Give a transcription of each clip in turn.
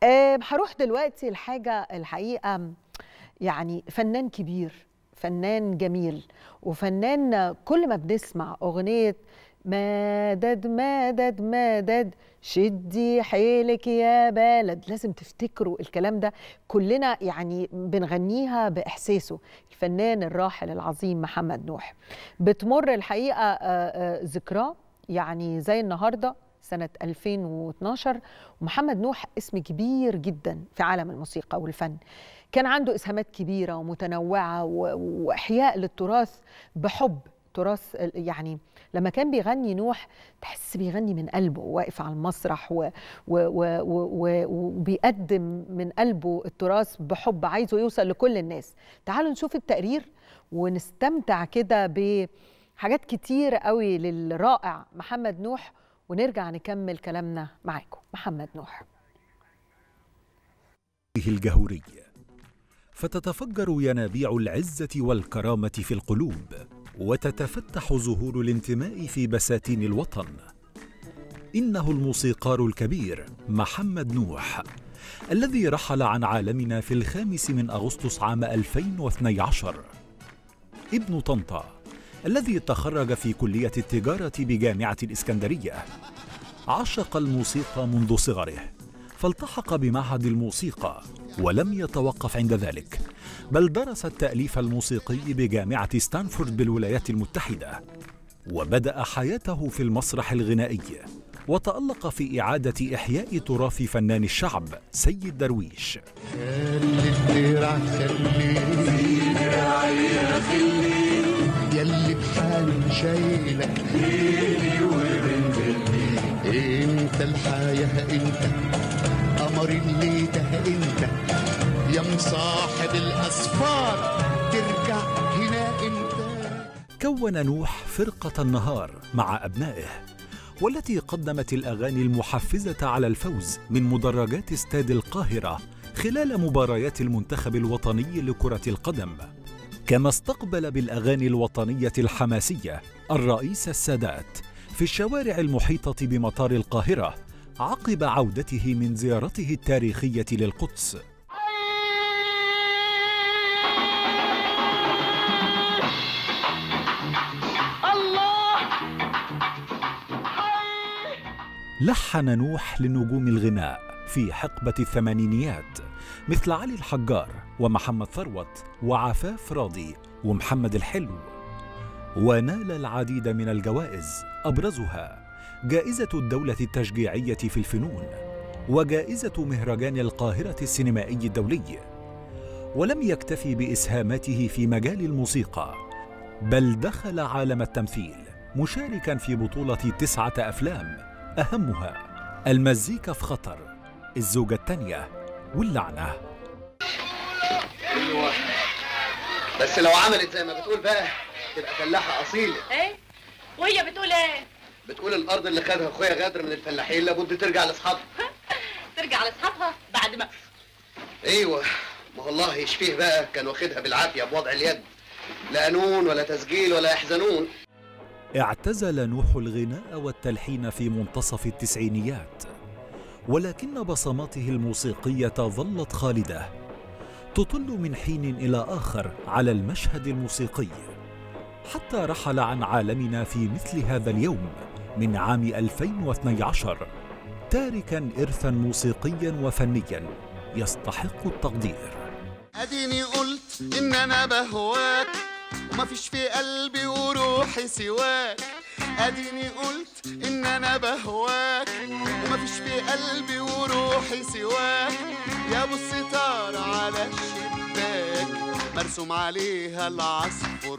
آه، هروح دلوقتي لحاجة الحقيقة يعني فنان كبير فنان جميل وفنان كل ما بنسمع أغنية مدد مدد مدد شدي حيلك يا بلد لازم تفتكروا الكلام ده كلنا يعني بنغنيها بإحساسه الفنان الراحل العظيم محمد نوح بتمر الحقيقة آه، آه، ذكراه يعني زي النهارده سنة 2012 ومحمد نوح اسم كبير جدا في عالم الموسيقى والفن كان عنده إسهامات كبيرة ومتنوعة و- وإحياء للتراث بحب تراث ال- يعني لما كان بيغني نوح تحس بيغني من قلبه واقف على المسرح و- و- و- و- و- وبيقدم من قلبه التراث بحب عايزه يوصل لكل الناس تعالوا نشوف التقرير ونستمتع كده بحاجات كتير قوي للرائع محمد نوح ونرجع نكمل كلامنا معاكم محمد نوح الجهوري فتتفجر ينابيع العزة والكرامة في القلوب وتتفتح زهور الانتماء في بساتين الوطن إنه الموسيقار الكبير محمد نوح الذي رحل عن عالمنا في الخامس من أغسطس عام 2012 ابن طنطا الذي تخرج في كلية التجارة بجامعة الإسكندرية عشق الموسيقى منذ صغره فالتحق بمعهد الموسيقى ولم يتوقف عند ذلك بل درس التأليف الموسيقي بجامعة ستانفورد بالولايات المتحدة وبدأ حياته في المسرح الغنائي وتألق في إعادة إحياء تراث فنان الشعب سيد درويش خلي الدرع خلي يلي بحال شايلك ليلي وبنجلي انت الحياة انت قمر اللي ده انت يا مصاحب الاسفار ترجع هنا انت كون نوح فرقة النهار مع أبنائه والتي قدمت الأغاني المحفزة على الفوز من مدرجات استاد القاهرة خلال مباريات المنتخب الوطني لكرة القدم كما استقبل بالأغاني الوطنية الحماسية الرئيس السادات في الشوارع المحيطة بمطار القاهرة عقب عودته من زيارته التاريخية للقدس لحن نوح لنجوم الغناء في حقبة الثمانينيات مثل علي الحجار ومحمد ثروت وعفاف راضي ومحمد الحلو ونال العديد من الجوائز أبرزها جائزة الدولة التشجيعية في الفنون وجائزة مهرجان القاهرة السينمائي الدولي ولم يكتفي بإسهاماته في مجال الموسيقى بل دخل عالم التمثيل مشاركا في بطولة تسعة أفلام أهمها المزيكا في خطر الزوجة الثانية واللعنة ايوه بس لو عملت زي ما بتقول بقى تبقى فلاحه اصيله ايه وهي بتقول ايه بتقول الارض اللي خدها اخويا غادر من الفلاحين لابد ترجع لاصحابها ترجع لاصحابها بعد ما ايوه ما هو الله يشفيه بقى كان واخدها بالعافيه بوضع اليد لا قانون ولا تسجيل ولا يحزنون اعتزل نوح الغناء والتلحين في منتصف التسعينيات ولكن بصماته الموسيقية ظلت خالدة تطل من حين إلى آخر على المشهد الموسيقي حتى رحل عن عالمنا في مثل هذا اليوم من عام 2012 تاركا إرثا موسيقيا وفنيا يستحق التقدير اديني قلت ان انا بهواك ومفيش في قلبي وروحي سواك اديني قلت ان انا بهواك ومفيش في قلبي وروحي سواك يا ابو الستار على الشباك مرسوم عليها العصفور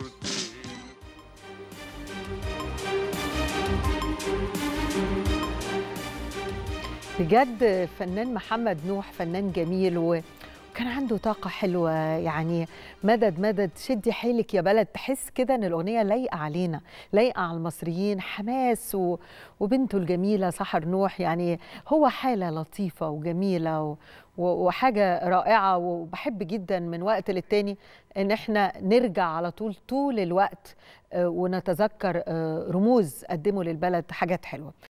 بجد فنان محمد نوح فنان جميل و... وكان عنده طاقة حلوة يعني مدد مدد شدي حيلك يا بلد تحس كده ان الأغنية لايقة علينا لايقة على المصريين حماس و... وبنته الجميلة سحر نوح يعني هو حالة لطيفة وجميلة و... و... وحاجة رائعة وبحب جدا من وقت للتاني ان احنا نرجع على طول طول الوقت آه، ونتذكر آه، رموز قدموا للبلد حاجات حلوة